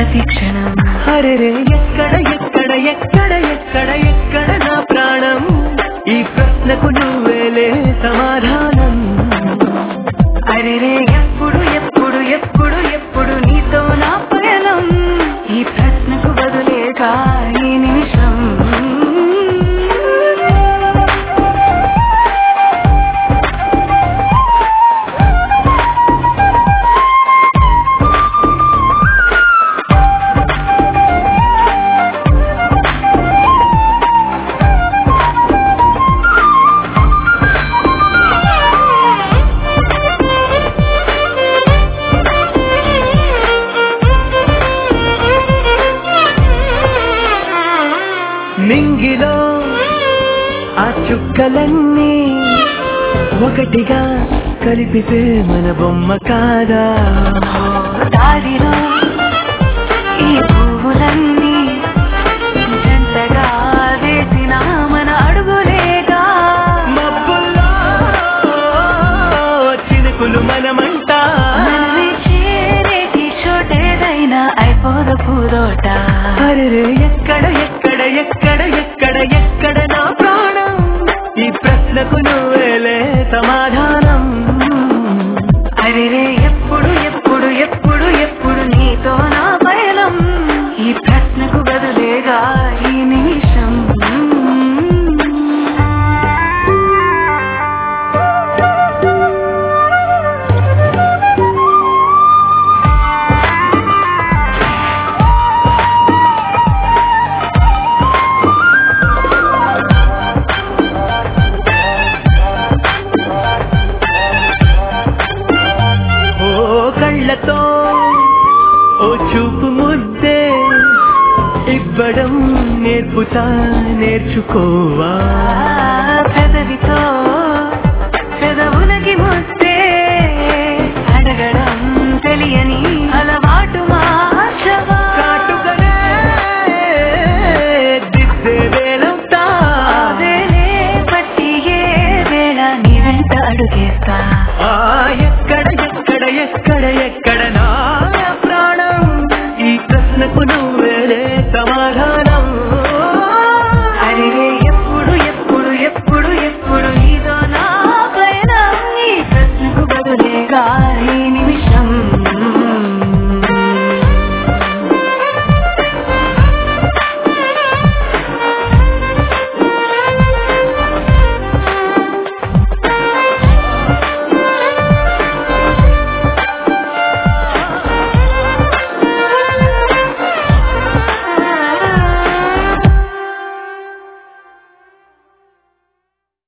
ప్రతి క్షణం అరెరే ఎక్కడ ఎక్కడ ఎక్కడ ఎక్కడ ఎక్కడ నా ప్రాణం ఈ ప్రశ్నకు నువ్వేలే సమాధానం అరెరే ఎప్పుడు ఎప్పుడు ఎప్పుడు ఎప్పుడు నీతో నా పయనం ఈ ప్రశ్నకు బదులేగా ఈ నిమిషం మింగిలో ఆ చుక్కలన్నీ ఒకటిగా కలిపితే మన బొమ్మ కాదా దారిలో ఈ పువ్వులన్నీ జంటగా వేసిన మన అడుగులేగా మబ్బుల్లో చినుకులు మనమంట మనమే చేరేటి చోటేదైనా అయిపోదు పూదోట అరెరే ఎక్కడ ఎక్కడ ఎక్కడ ఎక్కడ ఎక్కడ నా ప్రాణం ఈ ప్రశ్నకు నువ్వేలే సమాధానం అరెరే ఎప్పుడు ఎప్పుడు ఎప్పుడు ఎప్పుడు నీతో నా పయనం ఈ ప్రశ్నకు బదులేగా ఈ నిమిషం ఓ కళ్ళతో ఓ చూపు ముద్దే ఇవ్వడం నేర్పుతా నేర్చుకోవా ఆ పెదవితో పెదవులకి ముస్తే అడగడం తెలియని అలవాటు మార్చవా కాటుకనే దిద్దే వేలంతా వేలే పట్టి ఏ వేళ నీ వెంట అడుగేస్తా ఆ ఎక్కడ ఎక్కడ ఎక్కడ ఎక్కడ నా ప్రాణం ఈ ప్రశ్నకు నువ్వేలే సమాధానం